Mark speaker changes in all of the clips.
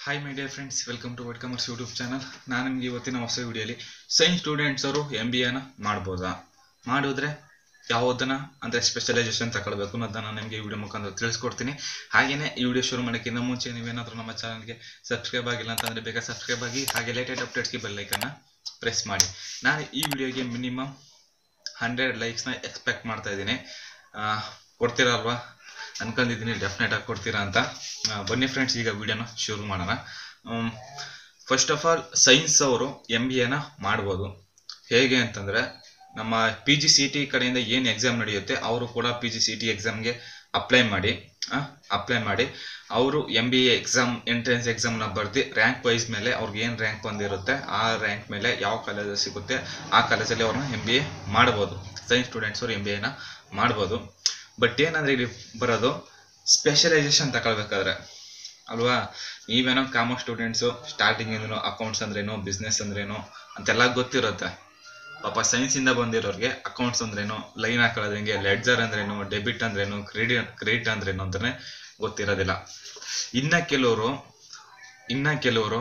Speaker 1: hi my dear friends welcome to White Commerce YouTube channel ನಾನು ನಿಮಗೆ ಇವತ್ತಿನ ಹೊಸ ವಿಡಿಯೋಲಿ ಸೈನ್ಸ್ ಸ್ಟೂಡೆಂಟ್ಸ್ ಅವರು ಎಮ್ ಬಿ ಎನ ಮಾಡ್ಬೋದಾ ಮಾಡಿದ್ರೆ ಯಾವುದನ್ನ ಅಂದರೆ ಸ್ಪೆಷಲೈಸೇಷನ್ ತಗೊಳ್ಬೇಕು ಅನ್ನೋದನ್ನ ನಾನು ನಿಮಗೆ ಈ ವಿಡಿಯೋ ಮುಖಾಂತರ ತಿಳಿಸ್ಕೊಡ್ತೀನಿ ಹಾಗೆಯೇ ಈ ವಿಡಿಯೋ ಶುರು ಮಾಡೋಕ್ಕಿಂತ ಮುಂಚೆ ನೀವೇನಾದರೂ ನಮ್ಮ ಚಾನಲ್ಗೆ ಸಬ್ಸ್ಕ್ರೈಬ್ ಆಗಿಲ್ಲ ಅಂತಂದರೆ ಬೇಗ ಸಬ್ಸ್ಕ್ರೈಬ್ ಆಗಿ ಹಾಗೆ ಲೇಟೆಡ್ ಅಪ್ಡೇಟ್ಸ್ಗೆ ಬೆಲ್ಲೈಕನ್ನ ಪ್ರೆಸ್ ಮಾಡಿ ನಾನು ಈ ವಿಡಿಯೋಗೆ ಮಿನಿಮಮ್ ಹಂಡ್ರೆಡ್ ಲೈಕ್ಸ್ನ ಎಕ್ಸ್ಪೆಕ್ಟ್ ಮಾಡ್ತಾ ಇದ್ದೀನಿ ಕೊಡ್ತೀರಲ್ವಾ ಅನ್ಕೊಂಡಿದ್ದೀನಿ ಡೆಫಿನೆಟ್ ಆಗಿ ಕೊಡ್ತೀರಾ ಅಂತ ಆ, ಬನ್ನಿ ಫ್ರೆಂಡ್ಸ್ ಈಗ ವಿಡಿಯೋನ ಶುರು ಮಾಡೋಣ ಫಸ್ಟ್ ಆಫ್ ಆಲ್ ಸೈನ್ಸ್ ಅವರು ಎಮ್ ಬಿ ಎನ ಮಾಡ್ಬೋದು ಹೇಗೆ ಅಂತಂದರೆ ನಮ್ಮ ಪಿ ಜಿ ಸಿ ಟಿ ಕಡೆಯಿಂದ ಏನು ಎಕ್ಸಾಮ್ ನಡೆಯುತ್ತೆ ಅವರು ಕೂಡ ಪಿ ಜಿ ಸಿ ಟಿ ಎಕ್ಸಾಮ್ಗೆ ಅಪ್ಲೈ ಮಾಡಿ ಅಪ್ಲೈ ಮಾಡಿ ಅವರು M B A exam entrance ಎಕ್ಸಾಮ್ನ ಬರೆದು ರ್ಯಾಂಕ್ ವೈಸ್ ಮೇಲೆ ಅವ್ರಿಗೆ ಏನು ರ್ಯಾಂಕ್ ಬಂದಿರುತ್ತೆ ಆ ರ್ಯಾಂಕ್ ಮೇಲೆ ಯಾವ ಕಾಲೇಜ್ ಸಿಗುತ್ತೆ ಆ ಕಾಲೇಜಲ್ಲಿ ಅವ್ರನ್ನ ಎಮ್ ಬಿ ಎ ಮಾಡ್ಬೋದು ಸೈನ್ಸ್ ಸ್ಟೂಡೆಂಟ್ಸ್ ಅವರು ಎಮ್ ಬಿ ಎನ ಮಾಡ್ಬೋದು ಬಟ್ ಏನಂದ್ರೆ ಇಲ್ಲಿ ಬರೋದು ಸ್ಪೆಷಲೈಸೇಷನ್ ತಗೊಳ್ಬೇಕಾದ್ರೆ ಅಲ್ವಾ ನೀವೇನೋ ಕಾಮರ್ಸ್ ಸ್ಟೂಡೆಂಟ್ಸು ಸ್ಟಾರ್ಟಿಂಗಿಂದನೂ ಅಕೌಂಟ್ಸ್ ಅಂದ್ರೇನು ಬಿಸ್ನೆಸ್ ಅಂದ್ರೇನು ಅಂತೆಲ್ಲ ಗೊತ್ತಿರುತ್ತೆ ಪಾಪ ಸೈನ್ಸಿಂದ ಬಂದಿರೋರಿಗೆ ಅಕೌಂಟ್ಸ್ ಅಂದ್ರೇನು ಲೈನ್ ಹಾಕೊಳ್ಳೋದು ಹೆಂಗೆ ಲೆಡ್ಜರ್ ಅಂದ್ರೇನು ಡೆಬಿಟ್ ಅಂದ್ರೇನು ಕ್ರೆಡಿಟ್ ಕ್ರೆಡಿಟ್ ಅಂದ್ರೇನು ಅಂತಾನೆ ಗೊತ್ತಿರೋದಿಲ್ಲ ಇನ್ನ ಕೆಲವರು ಇನ್ನ ಕೆಲವರು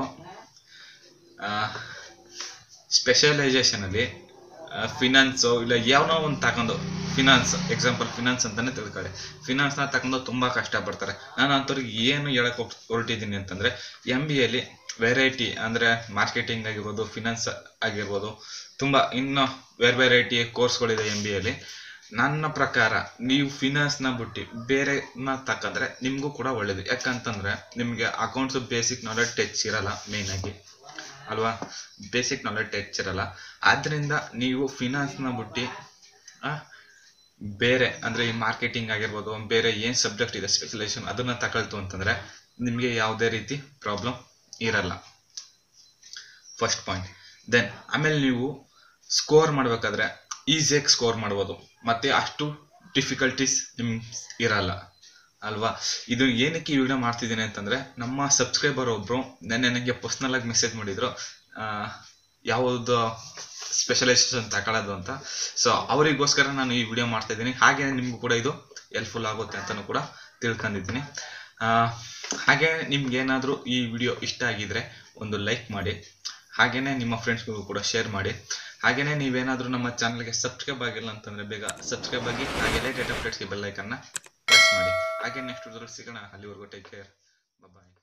Speaker 1: ಸ್ಪೆಷಲೈಸೇಷನಲ್ಲಿ ಫಿನಾನ್ಸು ಇಲ್ಲ ಯಾವನೋ ಒಂದು ತಗೊಂಡು ಫಿನಾನ್ಸ್ ಎಕ್ಸಾಂಪಲ್ ಫಿನಾನ್ಸ್ ಅಂತಾನೆ ತಿಳ್ಕೊಳ್ಳಿ ಫಿನಾನ್ಸ್ನ ತಗೊಂಡು ತುಂಬ ಕಷ್ಟಪಡ್ತಾರೆ ನಾನು ಅಂಥವ್ರಿಗೆ ಏನು ಹೇಳಕ್ಕೆ ಹೋಗ್ ಹೊರಟಿದ್ದೀನಿ ಅಂತಂದರೆ ಎಮ್ ಬಿ ಎಲ್ಲಿ ವೆರೈಟಿ ಅಂದರೆ ಮಾರ್ಕೆಟಿಂಗ್ ಆಗಿರ್ಬೋದು ಫಿನಾನ್ಸ್ ಆಗಿರ್ಬೋದು ತುಂಬ ಇನ್ನೂ ಬೇರೆ ವೆರೈಟಿ ಕೋರ್ಸ್ಗಳಿದೆ ಎಮ್ ಬಿ ಎಲ್ಲಿ ನನ್ನ ಪ್ರಕಾರ ನೀವು ಫಿನಾನ್ಸ್ನ ಬಿಟ್ಟು ಬೇರೆನ ತಕೊಂಡ್ರೆ ನಿಮಗೂ ಕೂಡ ಒಳ್ಳೇದು ಯಾಕಂತಂದರೆ ನಿಮಗೆ ಅಕೌಂಟ್ಸು ಬೇಸಿಕ್ ನಾಲೆಡ್ಜ್ ಟಚ್ ಇರಲ್ಲ ಮೇಯ್ನಾಗಿ ಅಲ್ವಾ ಬೇಸಿಕ್ ನಾಲೆಡ್ಜ್ ಟಚ್ ಇರಲ್ಲ ಆದ್ದರಿಂದ ನೀವು ಫಿನಾನ್ಸ್ನ ಬಿಟ್ಟು ಆ, ಬೇರೆ ಅಂದರೆ ಈ ಮಾರ್ಕೆಟಿಂಗ್ ಆಗಿರ್ಬೋದು ಬೇರೆ ಏನು ಸಬ್ಜೆಕ್ಟ್ ಇದೆ ಸ್ಪೆಷಲೈಸೇಷನ್ ಅದನ್ನು ತಗೊಳ್ತು ಅಂತಂದರೆ ನಿಮಗೆ ಯಾವುದೇ ರೀತಿ ಪ್ರಾಬ್ಲಮ್ ಇರಲ್ಲ ಫಸ್ಟ್ ಪಾಯಿಂಟ್ ದೆನ್ ಆಮೇಲೆ ನೀವು ಸ್ಕೋರ್ ಮಾಡಬೇಕಾದ್ರೆ ಈಸಿಯಾಗಿ ಸ್ಕೋರ್ ಮಾಡ್ಬೋದು ಮತ್ತು ಅಷ್ಟು ಡಿಫಿಕಲ್ಟೀಸ್ ನಿಮ್ಗೆ ಇರಲ್ಲ ಅಲ್ವಾ ಇದು ಏನಕ್ಕೆ ಈ ವಿಡಿಯೋ ಮಾಡ್ತಿದ್ದೀನಿ ಅಂತಂದರೆ ನಮ್ಮ ಸಬ್ಸ್ಕ್ರೈಬರ್ ಒಬ್ಬರು ನೆನ್ನೆ ನನಗೆ ಪರ್ಸ್ನಲಾಗಿ ಮೆಸೇಜ್ ಮಾಡಿದರು ಯಾವುದು ಸ್ಪೆಷಲೈಸೇಷನ್ ತಗೊಳ್ಳೋದು ಅಂತ ಸೊ ಅವರಿಗೋಸ್ಕರ ನಾನು ಈ ವಿಡಿಯೋ ಮಾಡ್ತಾ ಇದ್ದೀನಿ ಹಾಗೆ ನಿಮಗೂ ಕೂಡ ಇದು ಹೆಲ್ಪ್ಫುಲ್ ಆಗುತ್ತೆ ಅಂತಲೂ ಕೂಡ ತಿಳ್ಕೊಂಡಿದ್ದೀನಿ ಆ, ಹಾಗೆ ನಿಮ್ಗೆ ಏನಾದರೂ ಈ ವಿಡಿಯೋ ಇಷ್ಟ ಆಗಿದ್ರೆ ಒಂದು ಲೈಕ್ ಮಾಡಿ ಹಾಗೆಯೇ ನಿಮ್ಮ ಫ್ರೆಂಡ್ಸ್ಗಳಿಗೂ ಕೂಡ ಶೇರ್ ಮಾಡಿ ಹಾಗೆಯೇ ನೀವೇನಾದರೂ ನಮ್ಮ ಚಾನಲ್ಗೆ ಸಬ್ಸ್ಕ್ರೈಬ್ ಆಗಿಲ್ಲ ಅಂತಂದರೆ ಬೇಗ ಸಬ್ಸ್ಕ್ರೈಬ್ ಆಗಿ ಹಾಗೆ ಲೇಟೆಡ್ ಅಪ್ಡೇಟ್ಸ್ಗೆ ಬೆಲ್ಲೈಕನ್ನ ಪ್ರೆಸ್ ಮಾಡಿ ಹಾಗೆ ನೆಕ್ಸ್ಟ್ ಸಿಗೋಣ ಅಲ್ಲಿವರೆಗೂ ಟೇಕ್ ಕೇರ್ ಬಾಯ್